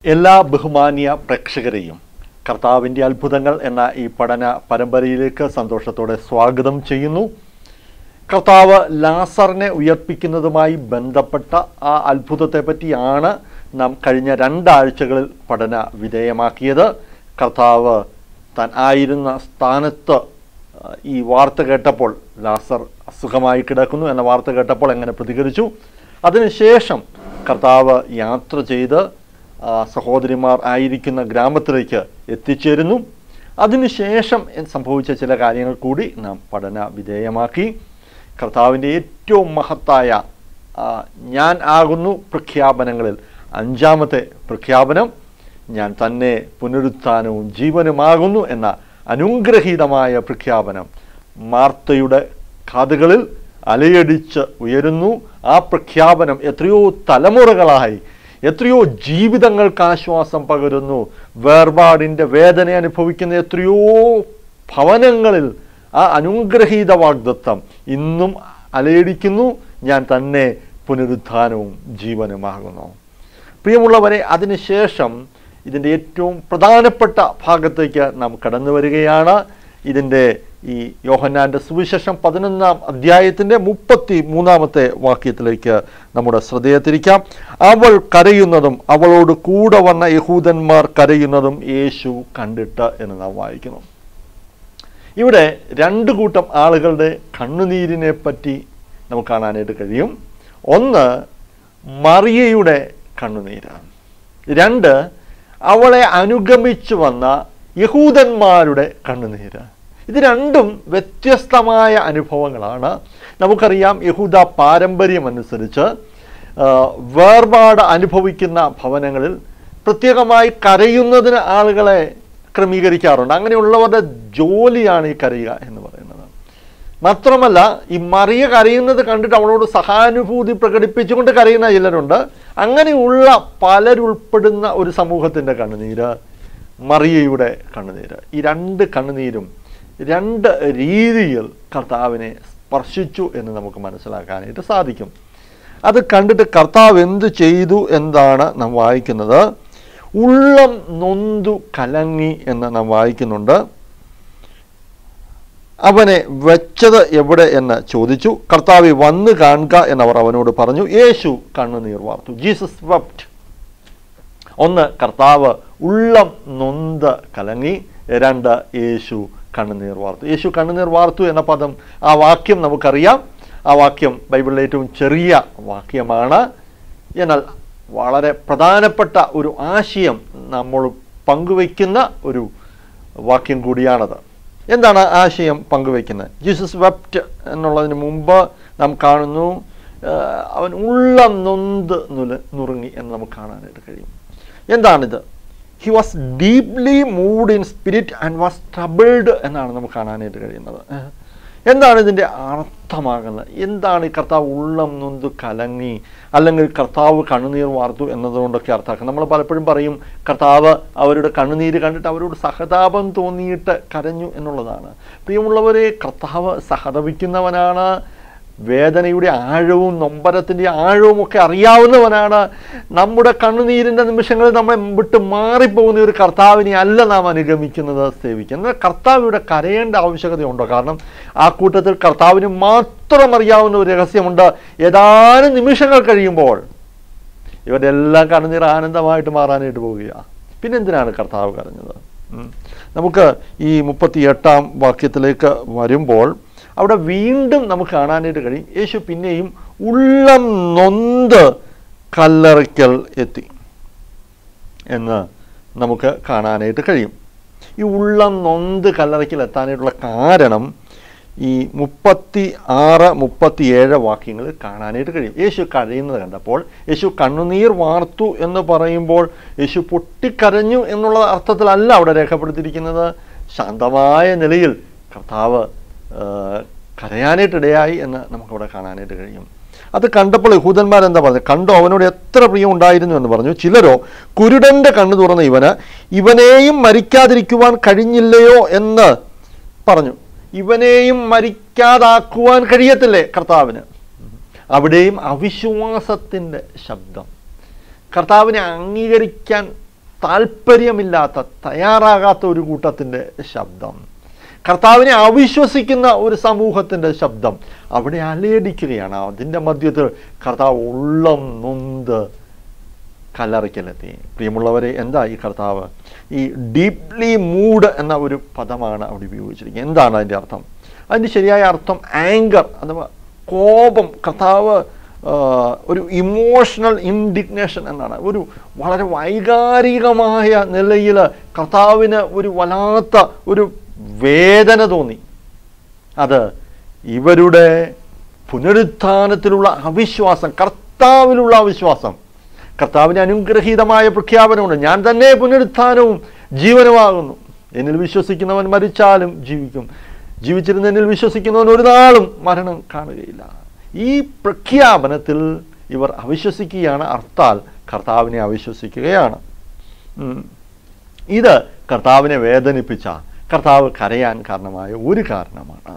എല്ലാ ബഹുമാന്യ പ്രേക്ഷകരെയും കർത്താവിൻ്റെ അത്ഭുതങ്ങൾ എന്ന ഈ പഠന പരമ്പരയിലേക്ക് സന്തോഷത്തോടെ സ്വാഗതം ചെയ്യുന്നു കർത്താവ് ലാസറിനെ ഉയർപ്പിക്കുന്നതുമായി ബന്ധപ്പെട്ട ആ അത്ഭുതത്തെ പറ്റിയാണ് നാം കഴിഞ്ഞ രണ്ടാഴ്ചകളിൽ പഠന വിധേയമാക്കിയത് കർത്താവ് താൻ ആയിരുന്ന സ്ഥാനത്ത് ആ, ഈ വാർത്ത കേട്ടപ്പോൾ ലാസർ അസുഖമായി കിടക്കുന്നു എന്ന വാർത്ത കേട്ടപ്പോൾ എങ്ങനെ പ്രതികരിച്ചു അതിനുശേഷം കർത്താവ് യാത്ര ചെയ്ത് ആ, സഹോദരിമാർ ആയിരിക്കുന്ന ഗ്രാമത്തിലേക്ക് എത്തിച്ചേരുന്നു അതിനുശേഷം സംഭവിച്ച ചില കാര്യങ്ങൾ കൂടി നാം പഠന വിധേയമാക്കി കർത്താവിൻ്റെ ഏറ്റവും മഹത്തായ ആ, ഞാൻ ആകുന്നു പ്രഖ്യാപനങ്ങളിൽ അഞ്ചാമത്തെ പ്രഖ്യാപനം ഞാൻ തന്നെ പുനരുത്ഥാനവും ജീവനുമാകുന്നു എന്ന അനുഗ്രഹീതമായ പ്രഖ്യാപനം മാർത്തയുടെ കാതുകളിൽ അലയടിച്ച് ഉയരുന്നു ആ പ്രഖ്യാപനം എത്രയോ തലമുറകളായി എത്രയോ ജീവിതങ്ങൾക്ക് ആശ്വാസം പകരുന്നു വേർപാടിൻ്റെ വേദന അനുഭവിക്കുന്ന എത്രയോ ഭവനങ്ങളിൽ ആ അനുഗ്രഹീത വാഗ്ദത്വം ഇന്നും അലയടിക്കുന്നു ഞാൻ തന്നെ പുനരുത്ഥാനവും ജീവനുമാകുന്നു പ്രിയമുള്ളവരെ അതിനുശേഷം ഇതിൻ്റെ ഏറ്റവും പ്രധാനപ്പെട്ട ഭാഗത്തേക്ക് നാം കടന്നു വരികയാണ് ഇതിൻ്റെ ഈ യോഹന്നാൻ്റെ സുവിശേഷം പതിനൊന്നാം അധ്യായത്തിൻ്റെ മുപ്പത്തി മൂന്നാമത്തെ വാക്യത്തിലേക്ക് നമ്മുടെ ശ്രദ്ധയെ തിരിക്കാം അവൾ കരയുന്നതും അവളോട് കൂടെ വന്ന യഹൂദന്മാർ കരയുന്നതും യേശു കണ്ടിട്ട് എന്ന് നാം വായിക്കുന്നു ഇവിടെ രണ്ട് കൂട്ടം ആളുകളുടെ കണ്ണുനീരിനെ പറ്റി നമുക്ക് കാണാനായിട്ട് കഴിയും ഒന്ന് മറിയയുടെ കണ്ണുനീരാണ് രണ്ട് അവളെ അനുഗമിച്ചു വന്ന യഹൂദന്മാരുടെ കണ്ണുനീര് ഇത് രണ്ടും വ്യത്യസ്തമായ അനുഭവങ്ങളാണ് നമുക്കറിയാം യഹൂദ പാരമ്പര്യം അനുസരിച്ച് ആ, വേർപാട് അനുഭവിക്കുന്ന ഭവനങ്ങളിൽ പ്രത്യേകമായി കരയുന്നതിന് ആളുകളെ ക്രമീകരിക്കാറുണ്ട് അങ്ങനെയുള്ളവരുടെ ജോലിയാണ് ഈ കരയുക എന്ന് പറയുന്നത് മാത്രമല്ല ഈ മറിയ കരയുന്നത് കണ്ടിട്ട് അവളോട് സഹാനുഭൂതി പ്രകടിപ്പിച്ചുകൊണ്ട് കരയുന്ന ചിലരുണ്ട് അങ്ങനെയുള്ള പലരുൾപ്പെടുന്ന ഒരു സമൂഹത്തിൻ്റെ കണ്ണുനീര് മറിയയുടെ കണ്ണുനീര് ഈ രണ്ട് കണ്ണുനീരും രണ്ട് രീതിയിൽ കർത്താവിനെ സ്പർശിച്ചു എന്ന് നമുക്ക് മനസ്സിലാക്കാനായിട്ട് സാധിക്കും അത് കണ്ടിട്ട് കർത്താവ് എന്ത് ചെയ്തു എന്നാണ് നാം വായിക്കുന്നത് ഉള്ളം നൊന്തു കലങ്ങി എന്ന് നാം വായിക്കുന്നുണ്ട് അവനെ വെച്ചത് എവിടെ എന്ന് ചോദിച്ചു കർത്താവ് വന്ന് കാണുക എന്നവർ അവനോട് പറഞ്ഞു യേശു കണ്ണുനീർ വാർത്തു ജീസസ് വെപ്റ്റ് ഒന്ന് കർത്താവ് ഉള്ളം നൊന്ത് കലങ്ങി രണ്ട് യേശു കണ്ണുനീർ വാർത്തു യേശു കണ്ണുനീർ വാർത്തു എന്ന പദം ആ വാക്യം നമുക്കറിയാം ആ വാക്യം ബൈബിളിലെ ഏറ്റവും ചെറിയ വാക്യമാണ് എന്നാൽ വളരെ പ്രധാനപ്പെട്ട ഒരു ആശയം നമ്മൾ പങ്കുവയ്ക്കുന്ന ഒരു വാക്യം കൂടിയാണത് എന്താണ് ആശയം പങ്കുവയ്ക്കുന്നത് ജീസസ് വെപ്റ്റ് എന്നുള്ളതിന് മുമ്പ് നാം കാണുന്നു ആ, അവൻ ഉള്ളം നൊന്ത് നുല നുറുങ്ങി എന്ന് നമുക്ക് കാണാനായിട്ട് കഴിയും എന്താണിത് he was deeply moved in spirit and was troubled എന്നാണ് നമുക്ക് കാണാനായിട്ട് കഴിയുന്നത് ഏഹ്. എന്താണ് ഇതിൻ്റെ അർത്ഥമാകുന്നത് എന്താണ് ഈ കർത്താവ് ഉള്ളം നൊന്ത് കലങ്ങി അല്ലെങ്കിൽ കർത്താവ് കണ്ണുനീർ വാർത്തു എന്നതുകൊണ്ടൊക്കെ അർത്ഥമാക്കുന്നത് നമ്മൾ പലപ്പോഴും പറയും കർത്താവ് അവരുടെ കണ്ണുനീര് കണ്ടിട്ട് അവരോട് സഹതാപം തോന്നിയിട്ട് കരഞ്ഞു എന്നുള്ളതാണ് പ്രിയമുള്ളവരെ കർത്താവ് സഹതപിക്കുന്നവനാണ് വേദനയുടെ ആഴവും നൊമ്പരത്തിൻ്റെ ആഴവും ഒക്കെ അറിയാവുന്നവനാണ് നമ്മുടെ കണ്ണുനീരിൻ്റെ നിമിഷങ്ങളിൽ നമ്മെ വിട്ട് മാറിപ്പോകുന്ന ഒരു കർത്താവിനെ അല്ല നാം അനുഗമിക്കുന്നത് സേവിക്കുന്നത് കർത്താവ് ഇവിടെ കരയേണ്ട ആവശ്യകതയുണ്ടോ കാരണം ആ കൂട്ടത്തിൽ കർത്താവിന് മാത്രം അറിയാവുന്ന ഒരു രഹസ്യമുണ്ട് ഏതാനും നിമിഷങ്ങൾ കഴിയുമ്പോൾ ഇവരുടെ എല്ലാം കണ്ണുനീർ ആനന്ദമായിട്ട് മാറാനായിട്ട് പോവുകയാണ് പിന്നെ എന്തിനാണ് കർത്താവ് കരഞ്ഞത് ഉം. നമുക്ക് ഈ മുപ്പത്തി എട്ടാം വാക്യത്തിലേക്ക് വരുമ്പോൾ അവിടെ വീണ്ടും നമുക്ക് കാണാനായിട്ട് കഴിയും യേശു പിന്നെയും ഉള്ളം നൊന്ത് കല്ലറയ്ക്കൽ എത്തി എന്ന് നമുക്ക് കാണാനായിട്ട് കഴിയും ഈ ഉള്ളം നൊന്ത് കല്ലറയ്ക്കൽ എത്താനായിട്ടുള്ള കാരണം ഈ മുപ്പത്തി ആറ് മുപ്പത്തി ഏഴ് വാക്യങ്ങളിൽ കാണാനായിട്ട് കഴിയും യേശു കരയുന്നത് കണ്ടപ്പോൾ യേശു കണ്ണുനീർ വാർത്തു എന്ന് പറയുമ്പോൾ യേശു പൊട്ടിക്കരഞ്ഞു എന്നുള്ള അർത്ഥത്തിലല്ല അവിടെ രേഖപ്പെടുത്തിയിരിക്കുന്നത് ശാന്തമായ നിലയിൽ കർത്താവ് ആ, കരയാനായിട്ടിടയായി എന്ന് നമുക്കവിടെ കാണാനായിട്ട് കഴിയും അത് കണ്ടപ്പോൾ യഹൂദന്മാർ എന്താ പറഞ്ഞത് കണ്ടോ അവനോട് എത്ര പ്രിയം ഉണ്ടായിരുന്നു എന്ന് പറഞ്ഞു ചിലരോ കുരുടന്റെ കണ്ണു തുറന്ന ഇവന് ഇവനെയും മരിക്കാതിരിക്കുവാൻ കഴിഞ്ഞില്ലയോ എന്ന് പറഞ്ഞു ഇവനെയും മരിക്കാതാക്കുവാൻ കഴിയത്തില്ലേ കർത്താവിന് അവിടെയും അവിശ്വാസത്തിൻ്റെ ശബ്ദം കർത്താവിനെ അംഗീകരിക്കാൻ താല്പര്യമില്ലാത്ത തയ്യാറാകാത്ത ഒരു കൂട്ടത്തിൻ്റെ ശബ്ദം കർത്താവിനെ അവിശ്വസിക്കുന്ന ഒരു സമൂഹത്തിൻ്റെ ശബ്ദം അവിടെ അലയടിക്കുകയാണ് അതിൻ്റെ മധ്യത്തിൽ കർത്താവ് ഉള്ളം നൊന്ത് കല്ലറയ്ക്കലെത്തി പ്രിയമുള്ളവരെ എന്താ ഈ കർത്താവ് ഈ ഡീപ്ലി മൂഡ് എന്ന ഒരു പദമാണ് അവിടെ ഉപയോഗിച്ചിരിക്കുന്നത് എന്താണ് അതിൻ്റെ അർത്ഥം അതിൻ്റെ ശരിയായ അർത്ഥം ആങ്കർ അഥവാ കോപം കർത്താവ് ആ, ഒരു ഇമോഷണൽ ഇൻഡിഗ്നേഷൻ എന്നാണ് ഒരു വളരെ വൈകാരികമായ നിലയിൽ കർത്താവിന് ഒരു വല്ലാത്ത ഒരു വേദന തോന്നി അത് ഇവരുടെ പുനരുത്ഥാനത്തിലുള്ള അവിശ്വാസം കർത്താവിലുള്ള അവിശ്വാസം കർത്താവിന് അനുഗ്രഹീതമായ പ്രഖ്യാപനമുണ്ട് ഞാൻ തന്നെ പുനരുത്ഥാനവും ജീവനുമാകുന്നു എന്നിൽ വിശ്വസിക്കുന്നവൻ മരിച്ചാലും ജീവിക്കും ജീവിച്ചിരുന്ന എന്നിൽ വിശ്വസിക്കുന്നവൻ ഒരു നാളും മരണം കാണുകയില്ല ഈ പ്രഖ്യാപനത്തിൽ ഇവർ അവിശ്വസിക്കുകയാണ് അർത്ഥാൽ കർത്താവിനെ അവിശ്വസിക്കുകയാണ് ഉം. ഇത് കർത്താവിനെ വേദനിപ്പിച്ച കർത്താവ് കരയാൻ കാരണമായ ഒരു കാരണമാണ്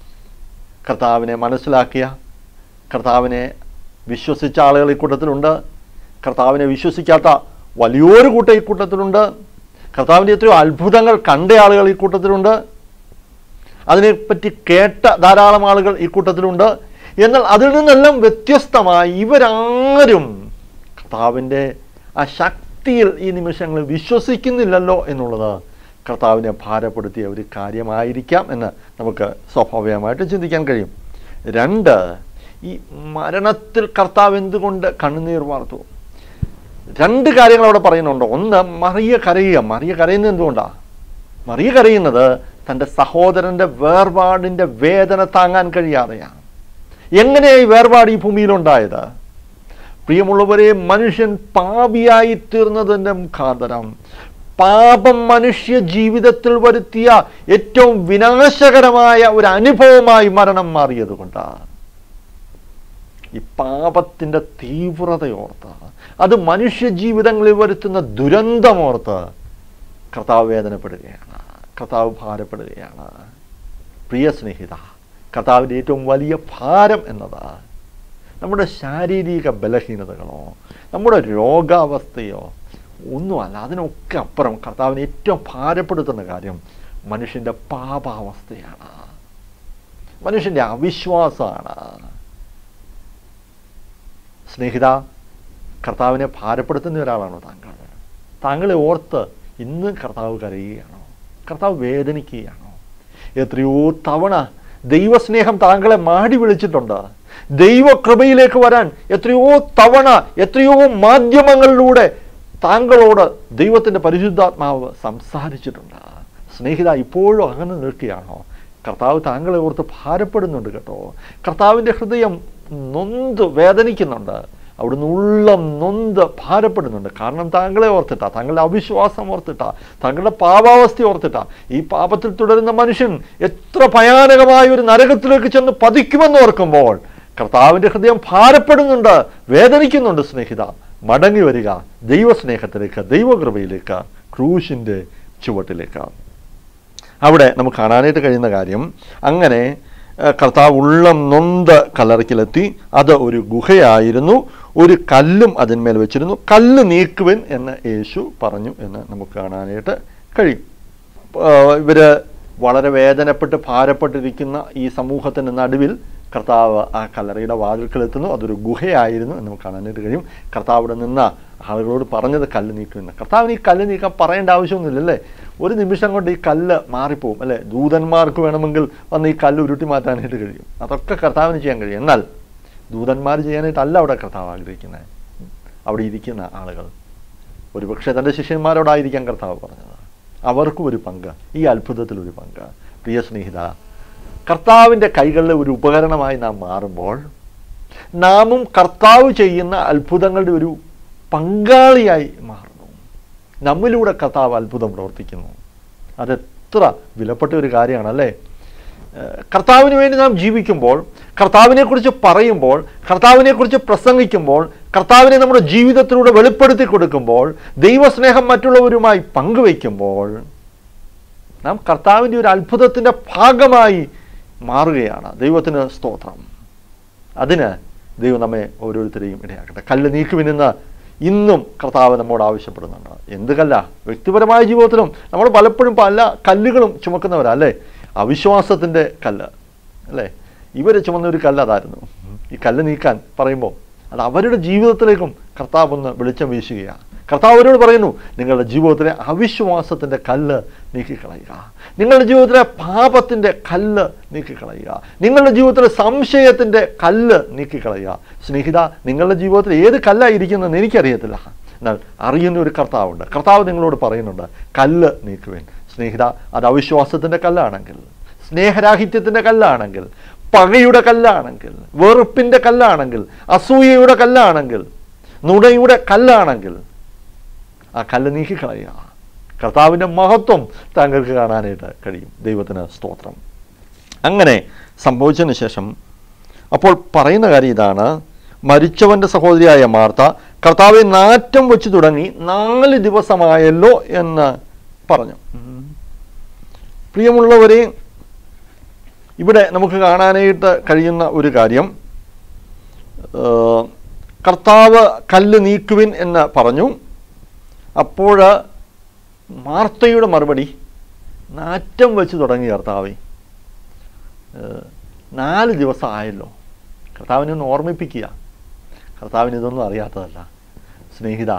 കർത്താവിനെ മനസ്സിലാക്കിയ കർത്താവിനെ വിശ്വസിച്ച ആളുകൾ ഈ കൂട്ടത്തിലുണ്ട് കർത്താവിനെ വിശ്വസിക്കാത്ത വലിയൊരു കൂട്ടം ഈ കൂട്ടത്തിലുണ്ട് കർത്താവിൻ്റെ എത്രയോ അത്ഭുതങ്ങൾ കണ്ട ആളുകൾ ഈ കൂട്ടത്തിലുണ്ട് അതിനെപ്പറ്റി കേട്ട ധാരാളം ആളുകൾ ഈ കൂട്ടത്തിലുണ്ട് എന്നാൽ അതിൽ നിന്നെല്ലാം വ്യത്യസ്തമായി ഇവരാരും കർത്താവിൻ്റെ ആ ശക്തിയിൽ ഈ നിമിഷങ്ങളിൽ വിശ്വസിക്കുന്നില്ലല്ലോ എന്നുള്ളത് കർത്താവിനെ ഭാരപ്പെടുത്തിയ ഒരു കാര്യമായിരിക്കാം എന്ന് നമുക്ക് സ്വാഭാവികമായിട്ട് ചിന്തിക്കാൻ കഴിയും രണ്ട് ഈ മരണത്തിൽ കർത്താവ് എന്തുകൊണ്ട് കണ്ണുനീർ വാർത്തു രണ്ട് കാര്യങ്ങൾ അവിടെ പറയുന്നുണ്ട് ഒന്ന് മറിയ കരയുക മറിയ കരയുന്നത് എന്തുകൊണ്ടാണ് മറിയ കരയുന്നത് തൻ്റെ സഹോദരൻ്റെ വേർപാടിൻ്റെ വേദന താങ്ങാൻ കഴിയാതെയാണ് എങ്ങനെയായി വേർപാട് ഈ ഭൂമിയിലുണ്ടായത് പ്രിയമുള്ളവരെ മനുഷ്യൻ പാപിയായി തീർന്നതിൻ്റെ മുഖാന്തരം പാപം മനുഷ്യ ജീവിതത്തിൽ വരുത്തിയ ഏറ്റവും വിനാശകരമായ ഒരു അനുഭവമായി മരണം മാറിയത് കൊണ്ടാണ് ഈ പാപത്തിൻ്റെ തീവ്രതയോർത്ത് അത് മനുഷ്യ ജീവിതങ്ങളിൽ വരുത്തുന്ന ദുരന്തമോർത്ത് കർത്താവ് വേദനപ്പെടുകയാണ് കർത്താവ് ഭാരപ്പെടുകയാണ് പ്രിയ സ്നേഹിത കർത്താവിൻ്റെ ഏറ്റവും വലിയ ഭാരം എന്നത് നമ്മുടെ ശാരീരിക ബലഹീനതകളോ നമ്മുടെ രോഗാവസ്ഥയോ ഒന്നുമല്ല അതിനൊക്കെ അപ്പുറം കർത്താവിനെ ഏറ്റവും ഭാരപ്പെടുത്തുന്ന കാര്യം മനുഷ്യൻ്റെ പാപാവസ്ഥയാണ് മനുഷ്യൻ്റെ അവിശ്വാസമാണ് സ്നേഹിത കർത്താവിനെ ഭാരപ്പെടുത്തുന്ന ഒരാളാണോ താങ്കൾ താങ്കളെ ഓർത്ത് ഇന്ന് കർത്താവ് കരയുകയാണോ കർത്താവ് വേദനിക്കുകയാണോ എത്രയോ തവണ ദൈവസ്നേഹം താങ്കളെ മാടി വിളിച്ചിട്ടുണ്ട് ദൈവകൃപയിലേക്ക് വരാൻ എത്രയോ തവണ എത്രയോ മാധ്യമങ്ങളിലൂടെ താങ്കളോട് ദൈവത്തിൻ്റെ പരിശുദ്ധാത്മാവ് സംസാരിച്ചിട്ടുണ്ട് സ്നേഹിത ഇപ്പോഴും അങ്ങനെ നിൽക്കുകയാണോ കർത്താവ് താങ്കളെ ഓർത്ത് ഭാരപ്പെടുന്നുണ്ട് കേട്ടോ കർത്താവിൻ്റെ ഹൃദയം നൊന്ത് വേദനിക്കുന്നുണ്ട് അവിടുന്ന് ഉള്ളം നൊന്ത് ഭാരപ്പെടുന്നുണ്ട് കാരണം താങ്കളെ ഓർത്തിട്ടാ താങ്കളുടെ അവിശ്വാസം ഓർത്തിട്ടാ താങ്കളുടെ പാപാവസ്ഥ ഓർത്തിട്ടാ ഈ പാപത്തിൽ തുടരുന്ന മനുഷ്യൻ എത്ര ഭയാനകമായ ഒരു നരകത്തിലേക്ക് ചെന്ന് പതിക്കുമെന്ന് ഓർക്കുമ്പോൾ കർത്താവിൻ്റെ ഹൃദയം ഭാരപ്പെടുന്നുണ്ട് വേദനിക്കുന്നുണ്ട് സ്നേഹിത മടങ്ങി വരിക ദൈവസ്നേഹത്തിലേക്ക് ദൈവകൃപയിലേക്ക് ക്രൂശിൻ്റെ ചുവട്ടിലേക്ക് അവിടെ നമുക്ക് കാണാനായിട്ട് കഴിയുന്ന കാര്യം അങ്ങനെ ഏഹ്, കർത്താവ് ഉള്ളം നൊന്ത് കല്ലറയ്ക്കിലെത്തി അത് ഒരു ഗുഹയായിരുന്നു ഒരു കല്ലും അതിന്മേൽ വെച്ചിരുന്നു കല്ല് നീക്കുവൻ എന്ന് യേശു പറഞ്ഞു എന്ന് നമുക്ക് കാണാനായിട്ട് കഴിയും ഏഹ്, ഇവര് വളരെ വേദനപ്പെട്ട് ഭാരപ്പെട്ടിരിക്കുന്ന ഈ സമൂഹത്തിൻ്റെ നടുവിൽ കർത്താവ് ആ കല്ലറയുടെ വാതിൽക്കലെത്തുന്നു അതൊരു ഗുഹയായിരുന്നു എന്ന് നമുക്ക് കാണാനായിട്ട് കഴിയും കർത്താവ് അവിടെ നിന്ന ആളുകളോട് പറഞ്ഞത് കല്ല് നീക്കുമെന്ന് കർത്താവിന് ഈ കല്ല് നീക്കാൻ പറയേണ്ട ആവശ്യമൊന്നുമില്ലല്ലേ ഒരു നിമിഷം കൊണ്ട് ഈ കല്ല് മാറിപ്പോവും അല്ലേ ദൂതന്മാർക്ക് വേണമെങ്കിൽ വന്ന് ഈ കല്ല് ഉരുട്ടി മാറ്റാനായിട്ട് കഴിയും അതൊക്കെ കർത്താവിന് ചെയ്യാൻ കഴിയും എന്നാൽ ദൂതന്മാർ ചെയ്യാനായിട്ടല്ല അവിടെ കർത്താവ് ആഗ്രഹിക്കുന്നത് അവിടെ ഇരിക്കുന്ന ആളുകൾ ഒരുപക്ഷെ തൻ്റെ ശിഷ്യന്മാരോടായിരിക്കാം കർത്താവ് പറഞ്ഞത് അവർക്കും ഒരു പങ്ക് ഈ അത്ഭുതത്തിൽ ഒരു പങ്ക് പ്രിയ സ്നേഹിത കർത്താവിൻ്റെ കൈകളിലെ ഒരു ഉപകരണമായി നാം മാറുമ്പോൾ നാമും കർത്താവ് ചെയ്യുന്ന അത്ഭുതങ്ങളുടെ ഒരു പങ്കാളിയായി മാറുന്നു നമ്മിലൂടെ കർത്താവ് അത്ഭുതം പ്രവർത്തിക്കുന്നു അതെത്ര വിലപ്പെട്ട ഒരു കാര്യമാണ് അല്ലേ ഏഹ് കർത്താവിന് വേണ്ടി നാം ജീവിക്കുമ്പോൾ കർത്താവിനെക്കുറിച്ച് പറയുമ്പോൾ കർത്താവിനെക്കുറിച്ച് പ്രസംഗിക്കുമ്പോൾ കർത്താവിനെ നമ്മുടെ ജീവിതത്തിലൂടെ വെളിപ്പെടുത്തി കൊടുക്കുമ്പോൾ ദൈവസ്നേഹം മറ്റുള്ളവരുമായി പങ്കുവയ്ക്കുമ്പോൾ നാം കർത്താവിൻ്റെ ഒരു അത്ഭുതത്തിൻ്റെ ഭാഗമായി മാറുകയാണ് ദൈവത്തിന് സ്തോത്രം അതിന് ദൈവം നമ്മെ ഓരോരുത്തരെയും ഇടയാക്കട്ടെ കല്ല് നീക്കുവിനെന്ന് ഇന്നും കർത്താവ് നമ്മോട് ആവശ്യപ്പെടുന്നുണ്ട് എന്ത് കല്ല വ്യക്തിപരമായ ജീവിതത്തിലും നമ്മൾ പലപ്പോഴും പല കല്ലുകളും ചുമക്കുന്നവരാ അല്ലേ അവിശ്വാസത്തിൻ്റെ കല്ല് അല്ലേ ഇവർ ചുമന്ന ഒരു കല്ല് അതായിരുന്നു ഈ കല്ല് നീക്കാൻ പറയുമ്പോൾ അത് അവരുടെ ജീവിതത്തിലേക്കും കർത്താവ് ഒന്ന് വെളിച്ചം വീശുകയാണ് കർത്താവ് അവരോട് പറയുന്നു നിങ്ങളുടെ ജീവിതത്തിലെ അവിശ്വാസത്തിൻ്റെ കല്ല് നീക്കിക്കളയുക നിങ്ങളുടെ ജീവിതത്തിലെ പാപത്തിൻ്റെ കല്ല് നീക്കിക്കളയുക നിങ്ങളുടെ ജീവിതത്തിലെ സംശയത്തിൻ്റെ കല്ല് നീക്കിക്കളയുക സ്നേഹിത നിങ്ങളുടെ ജീവിതത്തിൽ ഏത് കല്ലായിരിക്കുന്നതെന്ന് എനിക്കറിയത്തില്ല എന്നാൽ അറിയുന്ന ഒരു കർത്താവുണ്ട് കർത്താവ് നിങ്ങളോട് പറയുന്നുണ്ട് കല്ല് നീക്കുവേൻ സ്നേഹിത അത് അവിശ്വാസത്തിൻ്റെ കല്ലാണെങ്കിൽ സ്നേഹരാഹിത്യത്തിൻ്റെ കല്ലാണെങ്കിൽ പകയുടെ കല്ലാണെങ്കിൽ വെറുപ്പിൻ്റെ കല്ലാണെങ്കിൽ അസൂയയുടെ കല്ലാണെങ്കിൽ നുണയുടെ കല്ലാണെങ്കിൽ ആ കല്ല് നീക്കിക്കളയുക കർത്താവിൻ്റെ മഹത്വം താങ്കൾക്ക് കാണാനായിട്ട് കഴിയും ദൈവത്തിന് സ്തോത്രം അങ്ങനെ സംഭവിച്ചതിന് ശേഷം അപ്പോൾ പറയുന്ന കാര്യം ഇതാണ് മരിച്ചവൻ്റെ സഹോദരിയായ മാർത്ത കർത്താവെ നാറ്റം വെച്ച് തുടങ്ങി നാല് ദിവസമായല്ലോ എന്ന് പറഞ്ഞു ഉം. പ്രിയമുള്ളവരെ ഇവിടെ നമുക്ക് കാണാനായിട്ട് കഴിയുന്ന ഒരു കാര്യം ഏഹ്, കർത്താവ് കല്ല് നീക്കുവിൻ എന്ന് പറഞ്ഞു അപ്പോൾ മാർത്തയുടെ മറുപടി നാറ്റം വെച്ച് തുടങ്ങി കർത്താവെ ഏഹ്, നാല് ദിവസം ആയല്ലോ കർത്താവിനെ ഒന്ന് ഓർമ്മിപ്പിക്കുക കർത്താവിന് ഇതൊന്നും അറിയാത്തതല്ല സ്നേഹിത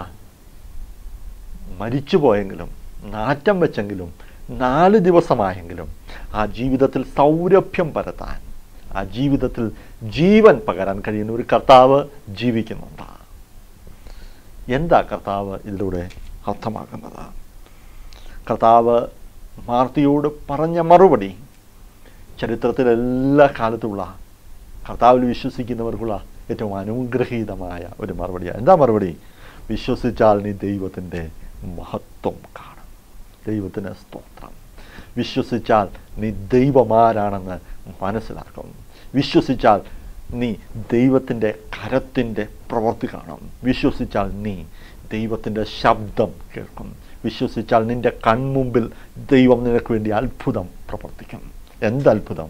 മരിച്ചു പോയെങ്കിലും നാറ്റം വെച്ചെങ്കിലും നാല് ദിവസമായെങ്കിലും ആ ജീവിതത്തിൽ സൗരഭ്യം പരത്താൻ ആ ജീവിതത്തിൽ ജീവൻ പകരാൻ കഴിയുന്ന ഒരു കർത്താവ് ജീവിക്കുന്നുണ്ട് എന്താ കർത്താവ് ഇതിലൂടെ അർത്ഥമാക്കുന്നത് കർത്താവ് മാർത്തിയോട് പറഞ്ഞ മറുപടി ചരിത്രത്തിൽ എല്ലാ കാലത്തുമുള്ള കർത്താവിൽ വിശ്വസിക്കുന്നവർക്കുള്ള ഏറ്റവും അനുഗ്രഹീതമായ ഒരു മറുപടിയാണ് എന്താ മറുപടി വിശ്വസിച്ചാൽ നീ ദൈവത്തിൻ്റെ മഹത്വം കാണും ദൈവത്തിന് സ്തോത്രം വിശ്വസിച്ചാൽ നീ ദൈവമാരാണെന്ന് മനസ്സിലാക്കും വിശ്വസിച്ചാൽ നീ ദൈവത്തിൻ്റെ കരത്തിൻ്റെ പ്രവൃത്തി കാണും വിശ്വസിച്ചാൽ നീ ദൈവത്തിൻ്റെ ശബ്ദം കേൾക്കും വിശ്വസിച്ചാൽ നിൻ്റെ കൺമുമ്പിൽ ദൈവം നിനക്ക് വേണ്ടി അത്ഭുതം പ്രവർത്തിക്കും എന്തത്ഭുതം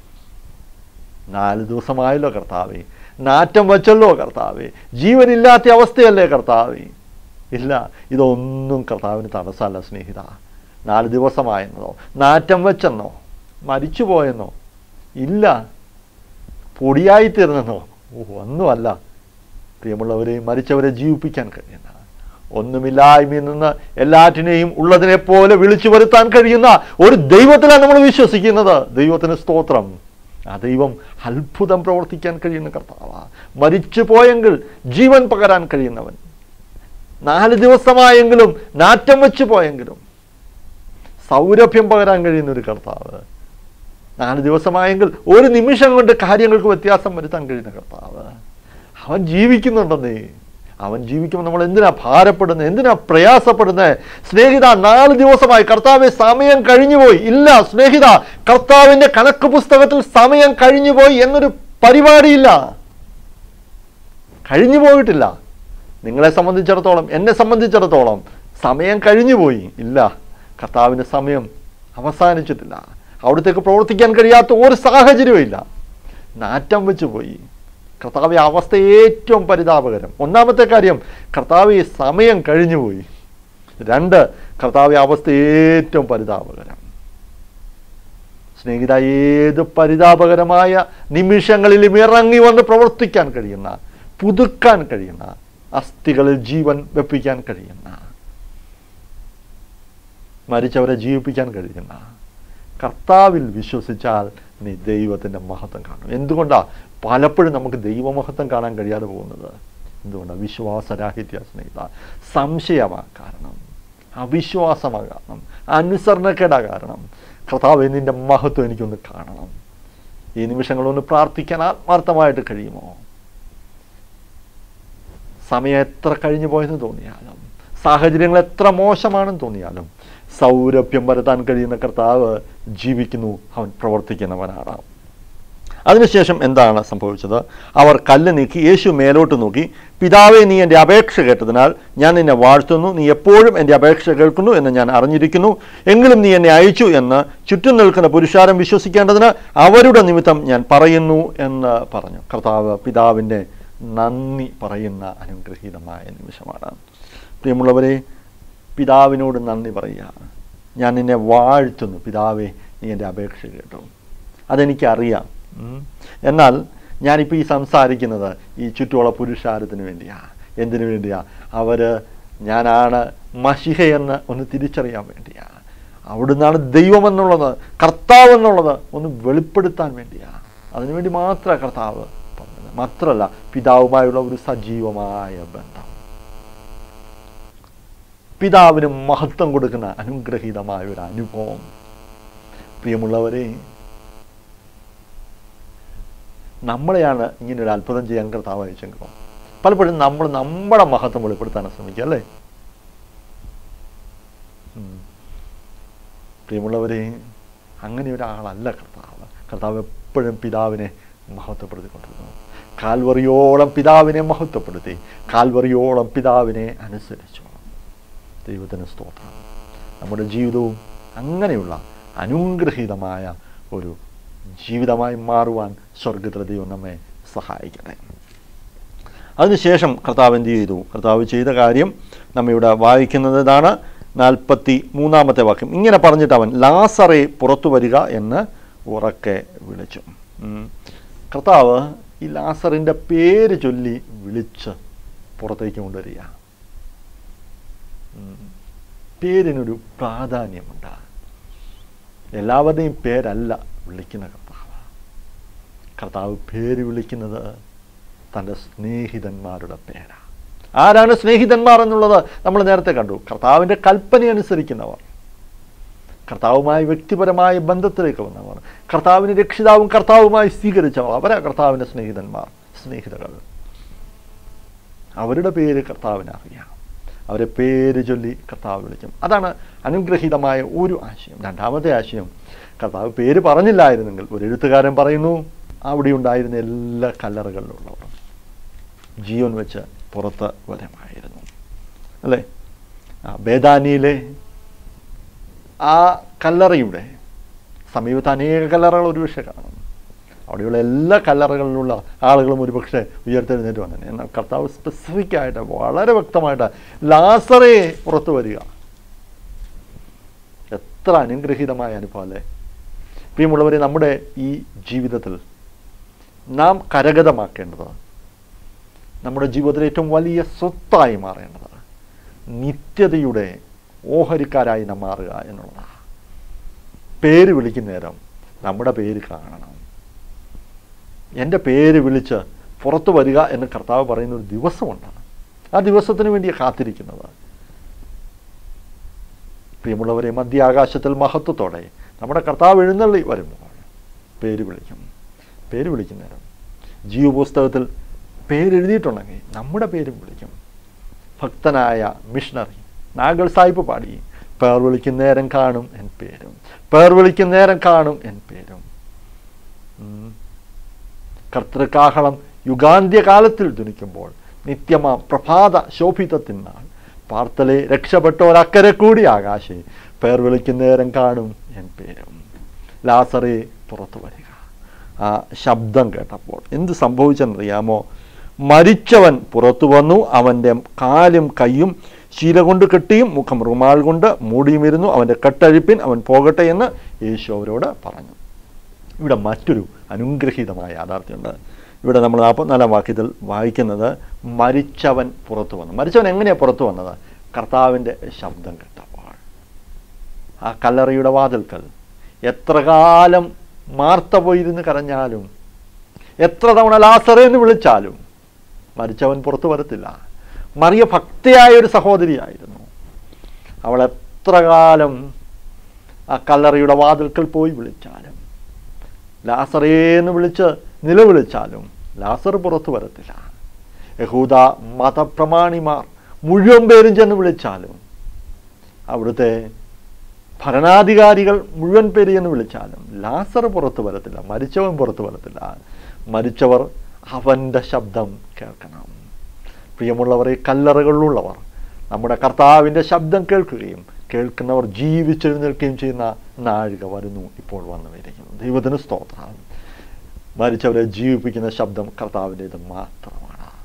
നാല് ദിവസമായല്ലോ കർത്താവേ നാറ്റം വച്ചല്ലോ കർത്താവേ ജീവനില്ലാത്ത അവസ്ഥയല്ലേ കർത്താവേ ഇല്ല ഇതൊന്നും കർത്താവിന് തടസ്സമല്ല സ്നേഹിത നാല് ദിവസമായെന്നോ നാറ്റം വെച്ചെന്നോ മരിച്ചു പോയെന്നോ ഇല്ല പൊടിയായിത്തീർന്നെന്നോ ഓ ഒന്നുമല്ല പ്രിയമുള്ളവരെ മരിച്ചവരെ ജീവിപ്പിക്കാൻ കഴിയുന്ന ഒന്നുമില്ലായ്മയിൽ നിന്ന് എല്ലാറ്റിനെയും ഉള്ളതിനെ പോലെ വിളിച്ചു വരുത്താൻ കഴിയുന്ന ഒരു ദൈവത്തിലാണ് നമ്മൾ വിശ്വസിക്കുന്നത് ദൈവത്തിന് സ്തോത്രം ആ ദൈവം അത്ഭുതം പ്രവർത്തിക്കാൻ കഴിയുന്ന കർത്താവാ മരിച്ചു പോയെങ്കിൽ ജീവൻ പകരാൻ കഴിയുന്നവൻ നാല് ദിവസമായെങ്കിലും നാറ്റം വെച്ച് പോയെങ്കിലും സൗരഭ്യം പകരാൻ കഴിയുന്ന ഒരു കർത്താവ് നാല് ദിവസമായെങ്കിൽ ഒരു നിമിഷം കൊണ്ട് കാര്യങ്ങൾക്ക് വ്യത്യാസം വരുത്താൻ കഴിയുന്ന കർത്താവ് അവൻ ജീവിക്കുന്നുണ്ടെന്നേ അവൻ ജീവിക്കുമ്പോൾ നമ്മൾ എന്തിനാ ഭാരപ്പെടുന്നത് എന്തിനാ പ്രയാസപ്പെടുന്നത് സ്നേഹിത നാല് ദിവസമായി കർത്താവെ സമയം കഴിഞ്ഞുപോയി ഇല്ല സ്നേഹിത കർത്താവിൻ്റെ കണക്ക് പുസ്തകത്തിൽ സമയം കഴിഞ്ഞുപോയി എന്നൊരു പരിപാടിയില്ല കഴിഞ്ഞു പോയിട്ടില്ല നിങ്ങളെ സംബന്ധിച്ചിടത്തോളം എന്നെ സംബന്ധിച്ചിടത്തോളം സമയം കഴിഞ്ഞുപോയി ഇല്ല കർത്താവിൻ്റെ സമയം അവസാനിച്ചിട്ടില്ല അവിടത്തേക്ക് പ്രവർത്തിക്കാൻ കഴിയാത്ത ഒരു സാഹചര്യവും ഇല്ല നാറ്റം വെച്ച് പോയി കർത്താവ് അവസ്ഥ ഏറ്റവും പരിതാപകരം ഒന്നാമത്തെ കാര്യം കർത്താവ് സമയം കഴിഞ്ഞുപോയി രണ്ട് കർത്താവ് അവസ്ഥ ഏറ്റവും പരിതാപകരം സ്നേഹിത ഏത് പരിതാപകരമായ നിമിഷങ്ങളിലും ഇറങ്ങി വന്ന് പ്രവർത്തിക്കാൻ കഴിയുന്ന പുതുക്കാൻ കഴിയുന്ന അസ്ഥികളിൽ ജീവൻ വെപ്പിക്കാൻ കഴിയുന്ന മരിച്ചവരെ ജീവിപ്പിക്കാൻ കഴിയുന്ന കർത്താവിൽ വിശ്വസിച്ചാൽ നീ ദൈവത്തിൻ്റെ മഹത്വം കാണും എന്തുകൊണ്ടാണ് പലപ്പോഴും നമുക്ക് ദൈവമഹത്വം കാണാൻ കഴിയാതെ പോകുന്നത് എന്തുകൊണ്ടാണ് വിശ്വാസരാഹിത്യ സ്നേഹിത സംശയമാ കാരണം അവിശ്വാസമാ കാരണം അനുസരണക്കേടാ കാരണം കർത്താവ് നിൻ്റെ മഹത്വം എനിക്കൊന്ന് കാണണം ഈ നിമിഷങ്ങളൊന്ന് പ്രാർത്ഥിക്കാൻ ആത്മാർത്ഥമായിട്ട് കഴിയുമോ സമയം എത്ര കഴിഞ്ഞു പോയെന്ന് തോന്നിയാലും സാഹചര്യങ്ങൾ എത്ര മോശമാണെന്ന് തോന്നിയാലും സൗരഭ്യം വരുത്താൻ കഴിയുന്ന കർത്താവ് ജീവിക്കുന്നു അവൻ പ്രവർത്തിക്കുന്നവനാണ് അതിനുശേഷം എന്താണ് സംഭവിച്ചത് അവർ കല്ല് നീക്കി യേശു മേലോട്ട് നോക്കി പിതാവെ നീ എൻ്റെ അപേക്ഷ കേട്ടതിനാൽ ഞാൻ നിന്നെ വാഴ്ത്തുന്നു നീ എപ്പോഴും എൻ്റെ അപേക്ഷ കേൾക്കുന്നു എന്ന് ഞാൻ അറിഞ്ഞിരിക്കുന്നു എങ്കിലും നീ എന്നെ അയച്ചു എന്ന് ചുറ്റും നിൽക്കുന്ന പുരുഷാരം വിശ്വസിക്കേണ്ടതിന് അവരുടെ നിമിത്തം ഞാൻ പറയുന്നു എന്ന് പറഞ്ഞു കർത്താവ് പിതാവിൻ്റെ നന്ദി പറയുന്ന അനുഗ്രഹീതമായ നിമിഷമാണ് പ്രിയമുള്ളവരെ പിതാവിനോട് നന്ദി പറയുക ഞാൻ നിന്നെ വാഴ്ത്തുന്നു പിതാവേ നീ എൻ്റെ അപേക്ഷ കേട്ടു അതെനിക്കറിയാം ഉം. എന്നാൽ ഞാനിപ്പോൾ ഈ സംസാരിക്കുന്നത് ഈ ചുറ്റുമുള്ള പുരുഷാരത്തിന് വേണ്ടിയാണ് എന്തിനു വേണ്ടിയാ അവർ ഞാനാണ് മഷിഹയെന്ന് ഒന്ന് തിരിച്ചറിയാൻ വേണ്ടിയാണ് അവിടുന്നാണ് ദൈവമെന്നുള്ളത് കർത്താവ് എന്നുള്ളത് ഒന്ന് വെളിപ്പെടുത്താൻ വേണ്ടിയാണ് അതിനുവേണ്ടി മാത്രമാണ് കർത്താവ് പറഞ്ഞത് മാത്രമല്ല പിതാവുമായുള്ള ഒരു സജീവമായ ബന്ധം പിതാവിന് മഹത്വം കൊടുക്കുന്ന അനുഗ്രഹീതമായ ഒരു അനുഭവം പ്രിയമുള്ളവരെ നമ്മളെയാണ് ഇങ്ങനെ ഒരു അത്ഭുതം ചെയ്യാൻ കർത്താവ് അയച്ചെങ്കിലും പലപ്പോഴും നമ്മൾ നമ്മുടെ മഹത്വം വെളിപ്പെടുത്താൻ ശ്രമിക്കുക അല്ലേ ഉം. പ്രിയമുള്ളവരെ അങ്ങനെ ഒരാളല്ല കർത്താവ് കർത്താവ് എപ്പോഴും പിതാവിനെ മഹത്വപ്പെടുത്തിക്കൊണ്ടിരുന്നു കാൽവറിയോളം പിതാവിനെ മഹത്വപ്പെടുത്തി കാൽവറിയോളം പിതാവിനെ അനുസരിച്ചു ദൈവത്തിന് സ്തോത്രം നമ്മുടെ ജീവിതവും അങ്ങനെയുള്ള അനുഗ്രഹീതമായ ഒരു ജീവിതമായി മാറുവാൻ സ്വർഗത്തിലെ ദൈവം നമ്മെ സഹായിക്കട്ടെ അതിനുശേഷം കർത്താവ് എന്ത് ചെയ്തു കർത്താവ് ചെയ്ത കാര്യം നമ്മിവിടെ വായിക്കുന്നത് ഇതാണ് നാൽപ്പത്തി മൂന്നാമത്തെ വാക്യം ഇങ്ങനെ പറഞ്ഞിട്ട് അവൻ ലാസറെ പുറത്തു വരിക എന്ന് ഉറക്കെ വിളിച്ചു ഉം. കർത്താവ് ഈ ലാസറിൻ്റെ പേര് ചൊല്ലി വിളിച്ച് പുറത്തേക്ക് കൊണ്ടുവരിക ഉം. പേരിനൊരു പ്രാധാന്യമുണ്ട് എല്ലാവരുടെയും പേരല്ല വിളിക്കുന്ന കർത്താവ് കർത്താവ് പേര് വിളിക്കുന്നത് തൻ്റെ സ്നേഹിതന്മാരുടെ പേരാണ് ആരാണ് സ്നേഹിതന്മാർ എന്നുള്ളത് നമ്മൾ നേരത്തെ കണ്ടു കർത്താവിൻ്റെ കൽപ്പന അനുസരിക്കുന്നവർ കർത്താവുമായി വ്യക്തിപരമായ ബന്ധത്തിലേക്ക് വന്നവർ കർത്താവിന് രക്ഷിതാവും കർത്താവുമായി സ്വീകരിച്ചവർ അവരാ കർത്താവിൻ്റെ സ്നേഹിതന്മാർ സ്നേഹിതകൾ അവരുടെ പേര് കർത്താവിന് അറിയാം അവരെ പേര് ചൊല്ലി കർത്താവ് വിളിക്കും അതാണ് അനുഗ്രഹീതമായ ഒരു ആശയം രണ്ടാമത്തെ ആശയം കർത്താവ് പേര് പറഞ്ഞില്ലായിരുന്നെങ്കിൽ ഒരു എഴുത്തുകാരൻ പറയുന്നു അവിടെ ഉണ്ടായിരുന്ന എല്ലാ കല്ലറുകളിലുള്ളവർ ജീവൻ വെച്ച് പുറത്ത് വരമായിരുന്നു അല്ലേ ആ ബേദാനിയിലെ ആ കല്ലറയുടെ സമീപത്ത് അനേക കല്ലറകൾ ഒരു പക്ഷേ കാണും അവിടെയുള്ള എല്ലാ കല്ലറകളിലുള്ള ആളുകളും ഒരുപക്ഷെ ഉയർത്തെഴുന്നേറ്റ് വന്നെ എന്നാൽ കർത്താവ് സ്പെസിഫിക് ആയിട്ട് വളരെ വ്യക്തമായിട്ട് ലാസറെ പുറത്തു വരിക എത്ര അനുഗ്രഹീതമായ അനുഭവം അല്ലേ പ്രിയമുള്ളവരെ നമ്മുടെ ഈ ജീവിതത്തിൽ നാം കരഗതമാക്കേണ്ടത് നമ്മുടെ ജീവിതത്തിലെ ഏറ്റവും വലിയ സ്വത്തായി മാറേണ്ടത് നിത്യതയുടെ ഓഹരിക്കാരായി നാം മാറുക എന്നുള്ളതാണ് പേര് വിളിക്കുന്ന നേരം നമ്മുടെ പേര് കാണണം എൻ്റെ പേര് വിളിച്ച് പുറത്തു വരിക എന്ന് കർത്താവ് പറയുന്ന ഒരു ദിവസമുണ്ട് ആ ദിവസത്തിന് വേണ്ടിയാണ് കാത്തിരിക്കുന്നത് പ്രിയമുള്ളവരെ മധ്യാകാശത്തിൽ മഹത്വത്തോടെ നമ്മുടെ കർത്താവ് എഴുന്നള്ളി വരുമ്പോൾ പേര് വിളിക്കും പേര് വിളിക്കുന്നേരം ജീവപുസ്തകത്തിൽ പേരെഴുതിയിട്ടുണ്ടെങ്കിൽ നമ്മുടെ പേരും വിളിക്കും ഭക്തനായ മിഷണറി നാഗൾ സാഹിബ് പാടി പേർ വിളിക്കുന്നേരം കാണും എൻ പേരും പേർ വിളിക്കുന്നേരം കാണും എൻ പേരും ഉം. കർത്തൃകാഹളം യുഗാന്ത്യകാലത്തിൽ ധ്വനിക്കുമ്പോൾ നിത്യമാ പ്രഭാത ശോഭിതത്തിനാൾ പാർത്തലെ രക്ഷപ്പെട്ടോരക്കരെ കൂടി ആകാശേ പേർ വിളിക്കുന്നേരം കാണും എൻ പേരും ലാസറെ പുറത്തു വരിക ആ ശബ്ദം കേട്ടപ്പോൾ എന്ത് സംഭവിച്ചെന്നറിയാമോ മരിച്ചവൻ പുറത്തു വന്നു അവൻ്റെ കാലും കൈയും ശീല കൊണ്ട് കെട്ടിയും മുഖം റുമാൽ കൊണ്ട് മൂടിയുമിരുന്നു അവൻ്റെ കെട്ടഴിപ്പിൻ അവൻ പോകട്ടെ എന്ന് യേശു അവരോട് പറഞ്ഞു ഇവിടെ മറ്റൊരു അനുഗ്രഹീതമായ യാഥാർത്ഥ്യമുണ്ട് ഇവിടെ നമ്മൾ നാൽപ്പത്തിനാലാം വാക്യത്തിൽ വായിക്കുന്നത് മരിച്ചവൻ പുറത്തു വന്നു മരിച്ചവൻ എങ്ങനെയാണ് പുറത്തു വന്നത് കർത്താവിൻ്റെ ശബ്ദം കേട്ടപ്പോൾ ആ കല്ലറയുടെ വാതിൽക്കൽ എത്ര കാലം മാർത്ത പോയിരുന്ന് കരഞ്ഞാലും എത്ര തവണ ലാസറേ എന്ന് വിളിച്ചാലും മരിച്ചവൻ പുറത്തു വരത്തില്ല മറിയ ഭക്തിയായ ഒരു സഹോദരിയായിരുന്നു അവൾ എത്ര കാലം ആ കല്ലറയുടെ വാതിൽക്കൽ പോയി വിളിച്ചാലും ലാസറേ എന്ന് വിളിച്ച് നിലവിളിച്ചാലും ലാസർ പുറത്തു വരത്തില്ല യഹൂദ മതപ്രമാണിമാർ മുഴുവൻ പേരും ചെന്ന് വിളിച്ചാലും അവിടുത്തെ ഭരണാധികാരികൾ മുഴുവൻ പേര് എന്ന് വിളിച്ചാലും ലാസർ പുറത്തു വരത്തില്ല മരിച്ചവൻ പുറത്തു വരത്തില്ല മരിച്ചവർ അവൻ്റെ ശബ്ദം കേൾക്കണം പ്രിയമുള്ളവരെ കല്ലറകളിലുള്ളവർ നമ്മുടെ കർത്താവിൻ്റെ ശബ്ദം കേൾക്കുകയും കേൾക്കുന്നവർ ജീവിച്ചെഴുന്നേൽക്കുകയും ചെയ്യുന്ന നാഴിക വരുന്നു ഇപ്പോൾ വന്നു വരികയും ദൈവത്തിന് സ്തോത്രം മരിച്ചവരെ ജീവിപ്പിക്കുന്ന ശബ്ദം കർത്താവിൻ്റേത് മാത്രമാണ്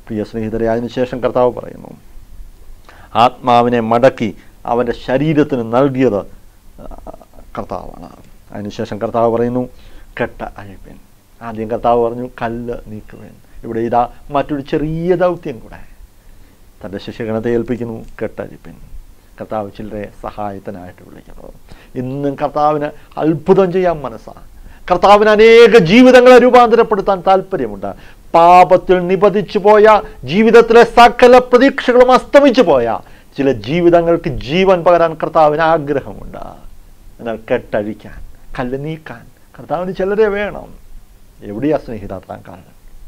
പ്രിയ സ്നേഹിതരെ അതിനുശേഷം കർത്താവ് പറയുന്നു ആത്മാവിനെ മടക്കി അവൻ്റെ ശരീരത്തിന് നൽകിയത് ആ, കർത്താവാണ് അതിനുശേഷം കർത്താവ് പറയുന്നു കെട്ട അഴിപ്പൻ ആദ്യം കർത്താവ് പറഞ്ഞു കല്ല് നീക്കുവേൻ ഇവിടെ ഇതാ മറ്റൊരു ചെറിയ ദൗത്യം കൂടെ തൻ്റെ ശിഷ്യഗണത്തെ ഏൽപ്പിക്കുന്നു കെട്ടഴിപ്പിൻ കർത്താവ് ചിലരെ സഹായത്തിനായിട്ട് വിളിക്കുന്നത് ഇന്നും കർത്താവിന് അത്ഭുതം ചെയ്യാൻ മനസ്സാണ് കർത്താവിന് അനേക ജീവിതങ്ങളെ രൂപാന്തരപ്പെടുത്താൻ താല്പര്യമുണ്ട് പാപത്തിൽ നിപതിച്ചു പോയ ജീവിതത്തിലെ സകല പ്രതീക്ഷകളും അസ്തമിച്ചു പോയ ചില ജീവിതങ്ങൾക്ക് ജീവൻ പകരാൻ കർത്താവിന് ആഗ്രഹമുണ്ട് എന്നാൽ കെട്ടഴിക്കാൻ കല്ല് നീക്കാൻ കർത്താവിന് ചിലരെ വേണം എവിടെയാ സ്നേഹിത താങ്കൾ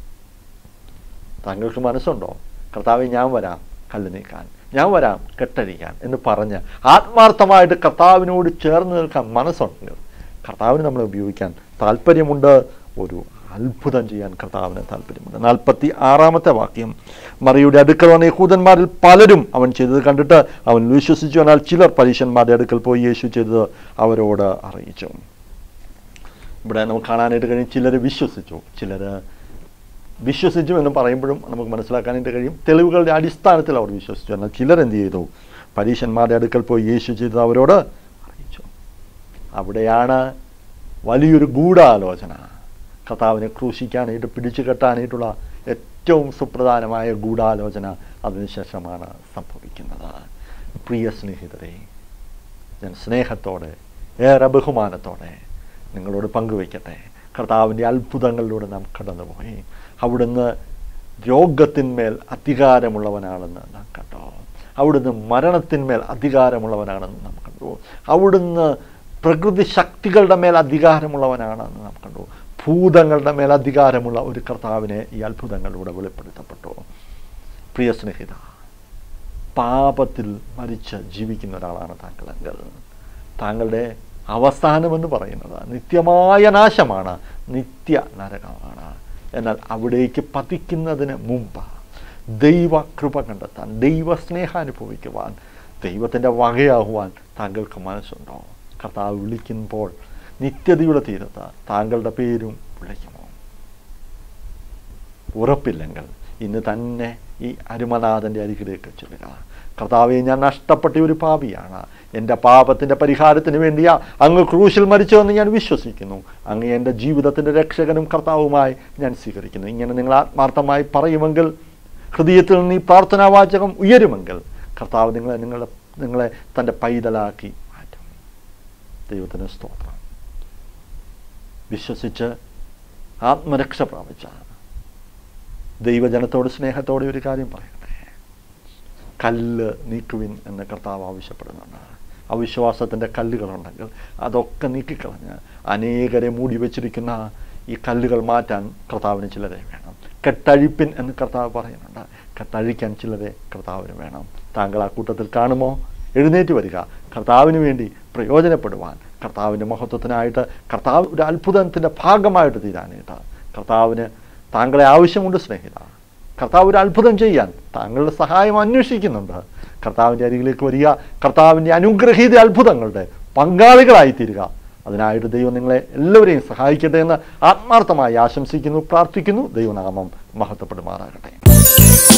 താങ്കൾക്ക് മനസ്സുണ്ടോ കർത്താവെ ഞാൻ വരാം കല്ല് നീക്കാൻ ഞാൻ വരാം കെട്ടഴിക്കാൻ എന്ന് പറഞ്ഞ് ആത്മാർത്ഥമായിട്ട് കർത്താവിനോട് ചേർന്ന് നിൽക്കാൻ മനസ്സുണ്ടെങ്കിൽ കർത്താവിന് നമ്മളെ ഉപയോഗിക്കാൻ താല്പര്യമുണ്ട് ഒരു അത്ഭുതം ചെയ്യാൻ കർത്താവിന് താല്പര്യമുണ്ട് നാൽപ്പത്തി ആറാമത്തെ വാക്യം മറിയുടെ അടുക്കൽ വന്ന യഹൂദന്മാരിൽ പലരും അവൻ ചെയ്തത് കണ്ടിട്ട് അവൻ വിശ്വസിച്ചു എന്നാൽ ചിലർ പരീശന്മാരുടെ അടുക്കൽ പോയി യേശു ചെയ്തത് അവരോട് അറിയിച്ചു ഇവിടെ നമുക്ക് കാണാനായിട്ട് കഴിയും ചിലർ വിശ്വസിച്ചു ചിലർ വിശ്വസിച്ചു എന്ന് പറയുമ്പോഴും നമുക്ക് മനസ്സിലാക്കാനായിട്ട് കഴിയും തെളിവുകളുടെ അടിസ്ഥാനത്തിൽ അവർ വിശ്വസിച്ചു എന്നാൽ ചിലർ എന്ത് ചെയ്തു പരീശന്മാരുടെ അടുക്കൽ പോയി യേശു ചെയ്തത് അവരോട് അറിയിച്ചു അവിടെയാണ് വലിയൊരു ഗൂഢാലോചന കർത്താവിനെ ക്രൂശിക്കാനായിട്ട് പിടിച്ചു കെട്ടാനായിട്ടുള്ള ഏറ്റവും സുപ്രധാനമായ ഗൂഢാലോചന അതിനുശേഷമാണ് സംഭവിക്കുന്നത് പ്രിയ സ്നേഹിതരെ ഞാൻ സ്നേഹത്തോടെ ഏറെ ബഹുമാനത്തോടെ നിങ്ങളോട് പങ്കുവയ്ക്കട്ടെ കർത്താവിൻ്റെ അത്ഭുതങ്ങളിലൂടെ നാം കടന്നുപോയി അവിടുന്ന് രോഗത്തിന്മേൽ അധികാരമുള്ളവനാണെന്ന് നാം കണ്ടു അവിടുന്ന് മരണത്തിന്മേൽ അധികാരമുള്ളവനാണെന്ന് നാം കണ്ടു അവിടുന്ന് പ്രകൃതി ശക്തികളുടെ മേൽ അധികാരമുള്ളവനാണെന്ന് നാം കണ്ടു ഭൂതങ്ങളുടെ മേൽ അധികാരമുള്ള ഒരു കർത്താവിനെ ഈ അത്ഭുതങ്ങളിലൂടെ വെളിപ്പെടുത്തപ്പെട്ടു പ്രിയ സ്നേഹിത പാപത്തിൽ മരിച്ച് ജീവിക്കുന്ന ഒരാളാണ് താങ്കളെങ്കിൽ താങ്കളുടെ അവസാനമെന്ന് പറയുന്നത് നിത്യമായ നാശമാണ് നിത്യ നരകമാണ് എന്നാൽ അവിടേക്ക് പതിക്കുന്നതിന് മുമ്പ് ദൈവ കൃപ കണ്ടെത്താൻ ദൈവ സ്നേഹം അനുഭവിക്കുവാൻ ദൈവത്തിൻ്റെ വകയാകുവാൻ താങ്കൾക്ക് മനസ്സുണ്ടോ കർത്താവ് വിളിക്കുമ്പോൾ നിത്യതയുടെ തീരത്ത് താങ്കളുടെ പേരും വിളിക്കുമോ ഉറപ്പില്ലെങ്കിൽ ഇന്ന് തന്നെ ഈ അരുമനാഥൻ്റെ അരികിലേക്ക് ചെല്ലുക കർത്താവെ ഞാൻ നഷ്ടപ്പെട്ട ഒരു പാപിയാണ് എൻ്റെ പാപത്തിൻ്റെ പരിഹാരത്തിന് വേണ്ടിയാ അങ്ങ് ക്രൂശിൽ മരിച്ചതെന്ന് ഞാൻ വിശ്വസിക്കുന്നു അങ്ങ് എൻ്റെ ജീവിതത്തിൻ്റെ രക്ഷകനും കർത്താവുമായി ഞാൻ സ്വീകരിക്കുന്നു ഇങ്ങനെ നിങ്ങൾ ആത്മാർത്ഥമായി പറയുമെങ്കിൽ ഹൃദയത്തിൽ നിന്ന് ഈ പ്രാർത്ഥനാവാചകം ഉയരുമെങ്കിൽ കർത്താവ് നിങ്ങളെ നിങ്ങളെ നിങ്ങളെ തൻ്റെ പൈതലാക്കി മാറ്റും ദൈവത്തിന് സ്തോത്രം വിശ്വസിച്ച് ആത്മരക്ഷ പ്രാപിച്ച ദൈവജനത്തോട് സ്നേഹത്തോടെ ഒരു കാര്യം പറയട്ടെ കല്ല് നീക്കുവിൻ എന്ന് കർത്താവ് ആവശ്യപ്പെടുന്നുണ്ട് അവിശ്വാസത്തിൻ്റെ കല്ലുകളുണ്ടെങ്കിൽ അതൊക്കെ നീക്കിക്കളഞ്ഞ് അനേകരെ മൂടി വച്ചിരിക്കുന്ന ഈ കല്ലുകൾ മാറ്റാൻ കർത്താവിന് ചിലരെ വേണം കെട്ടഴിപ്പിൻ എന്ന് കർത്താവ് പറയുന്നുണ്ട് കെട്ടഴിക്കാൻ ചിലരെ കർത്താവിന് വേണം താങ്കൾ ആ കൂട്ടത്തിൽ കാണുമോ എഴുന്നേറ്റ് വരിക കർത്താവിന് വേണ്ടി പ്രയോജനപ്പെടുവാൻ കർത്താവിൻ്റെ മഹത്വത്തിനായിട്ട് കർത്താവ് ഒരു അത്ഭുതത്തിൻ്റെ ഭാഗമായിട്ട് തീരാനായിട്ട് കർത്താവിന് താങ്കളെ ആവശ്യമുണ്ട് സ്നേഹിത കർത്താവ് ഒരു അത്ഭുതം ചെയ്യാൻ താങ്കളുടെ സഹായം അന്വേഷിക്കുന്നുണ്ട് കർത്താവിൻ്റെ അരികിലേക്ക് വരിക കർത്താവിൻ്റെ അനുഗ്രഹീത അത്ഭുതങ്ങളുടെ പങ്കാളികളായി തീരുക അതിനായിട്ട് ദൈവം നിങ്ങളെ എല്ലാവരെയും സഹായിക്കട്ടെ എന്ന് ആത്മാർത്ഥമായി ആശംസിക്കുന്നു പ്രാർത്ഥിക്കുന്നു ദൈവനാമം മഹത്വപ്പെടുമാറാകട്ടെ